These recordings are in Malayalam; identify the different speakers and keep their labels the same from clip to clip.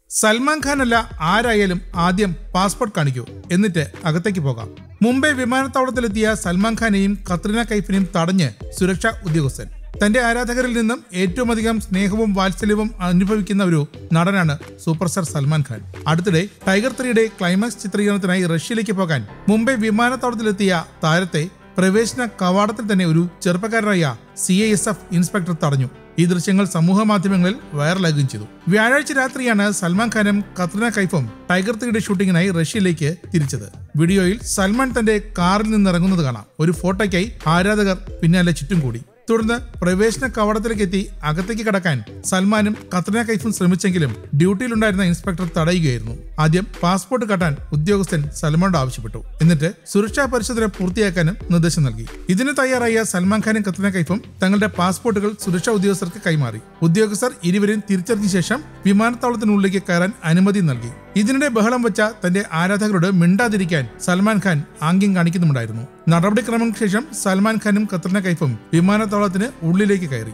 Speaker 1: സൽമാൻ ഖാൻ അല്ല ആരായാലും ആദ്യം പാസ്പോർട്ട് കാണിക്കൂ എന്നിട്ട് അകത്തേക്ക് പോകാം മുംബൈ വിമാനത്താവളത്തിലെത്തിയ സൽമാൻ ഖാനെയും കത്രീന കൈഫിനെയും തടഞ്ഞ് സുരക്ഷാ ഉദ്യോഗസ്ഥൻ തന്റെ ആരാധകരിൽ നിന്നും ഏറ്റവും അധികം സ്നേഹവും വാത്സല്യവും അനുഭവിക്കുന്ന ഒരു നടനാണ് സൂപ്പർ സ്റ്റാർ സൽമാൻ ഖാൻ അടുത്തിടെ ടൈഗർ ത്രീയുടെ ക്ലൈമാക്സ് ചിത്രീകരണത്തിനായി റഷ്യയിലേക്ക് പോകാൻ മുംബൈ വിമാനത്താവളത്തിലെത്തിയ താരത്തെ പ്രവേശന കവാടത്തിൽ തന്നെ ഒരു ചെറുപ്പക്കാരനായ C I S F inspector തടഞ്ഞു ഈ ദൃശ്യങ്ങൾ സമൂഹ മാധ്യമങ്ങളിൽ വൈറലാകുകയും ചെയ്തു വ്യാഴാഴ്ച രാത്രിയാണ് സൽമാൻ ഖാനും കത്രീന കൈഫും ടൈഗർ ത്രീയുടെ ഷൂട്ടിങ്ങിനായി റഷ്യയിലേക്ക് തിരിച്ചത് വീഡിയോയിൽ സൽമാൻ തന്റെ കാറിൽ നിന്നിറങ്ങുന്നത് കാണാം ഒരു ഫോട്ടോയ്ക്കായി ആരാധകർ പിന്നാലെ ചുറ്റും കൂടി തുടർന്ന് പ്രവേശന കവാടത്തിലേക്ക് എത്തി അകത്തേക്ക് കടക്കാൻ സൽമാനും കത്രീന കൈഫും ശ്രമിച്ചെങ്കിലും ഡ്യൂട്ടിയിലുണ്ടായിരുന്ന ഇൻസ്പെക്ടർ തടയുകയായിരുന്നു ആദ്യം പാസ്പോർട്ട് കാട്ടാൻ ഉദ്യോഗസ്ഥൻ സൽമാനോട് ആവശ്യപ്പെട്ടു എന്നിട്ട് സുരക്ഷാ പരിശോധന പൂർത്തിയാക്കാനും നിർദ്ദേശം നൽകി ഇതിന് തയ്യാറായ സൽമാൻ ഖാനും കത്രീന കൈഫും തങ്ങളുടെ പാസ്പോർട്ടുകൾ സുരക്ഷാ ഉദ്യോഗസ്ഥർക്ക് കൈമാറി ഉദ്യോഗസ്ഥർ ഇരുവരെയും തിരിച്ചറിഞ്ഞ ശേഷം വിമാനത്താവളത്തിനുള്ളിലേക്ക് കയറാൻ അനുമതി നൽകി ഇതിനിടെ ബഹളം വെച്ച തന്റെ ആരാധകരോട് മിണ്ടാതിരിക്കാൻ സൽമാൻ ഖാൻ ആംഗ്യം കാണിക്കുന്നുണ്ടായിരുന്നു നടപടിക്രമങ്ങൾക്ക് ശേഷം സൽമാൻ ഖാനും കത്രീന കൈഫും വിമാനത്താവളത്തിന് ഉള്ളിലേക്ക് കയറി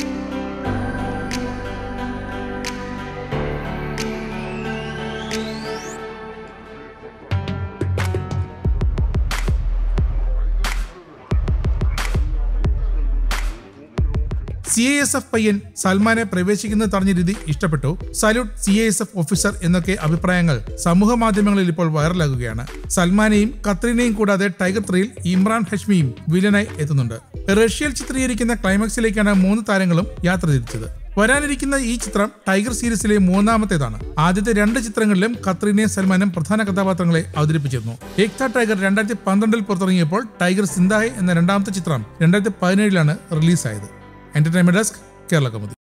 Speaker 1: സി ഐ എസ് എഫ് പയ്യൻ സൽമാനെ പ്രവേശിക്കുന്നത് തടഞ്ഞ രീതി ഇഷ്ടപ്പെട്ടു salute C I S F officer എന്നൊക്കെ അഭിപ്രായങ്ങൾ സമൂഹ മാധ്യമങ്ങളിൽ ഇപ്പോൾ വൈറലാകുകയാണ് സൽമാനെയും കത്രീനയും കൂടാതെ ടൈഗർ ത്രീയിൽ ഇമ്രാൻ ഹഷ്മിയും വില്ലനായി എത്തുന്നുണ്ട് റഷ്യയിൽ ചിത്രീകരിക്കുന്ന ക്ലൈമാക്സിലേക്കാണ് മൂന്ന് താരങ്ങളും യാത്ര തിരിച്ചത് വരാനിരിക്കുന്ന ഈ ചിത്രം ടൈഗർ സീരീസിലെ മൂന്നാമത്തേതാണ് ആദ്യത്തെ രണ്ട് ചിത്രങ്ങളിലും കത്രീനയും സൽമാനും പ്രധാന കഥാപാത്രങ്ങളെ അവതരിപ്പിച്ചിരുന്നു ഏക്ത ടൈഗർ രണ്ടായിരത്തി പന്ത്രണ്ടിൽ പുറത്തിറങ്ങിയപ്പോൾ ടൈഗർ സിന്ധായ് എന്ന രണ്ടാമത്തെ ചിത്രം രണ്ടായിരത്തി പതിനേഴിലാണ് റിലീസായത് എന്റർടൈൻമെന്റ് ഡെസ്ക് കേരള കൗമുദി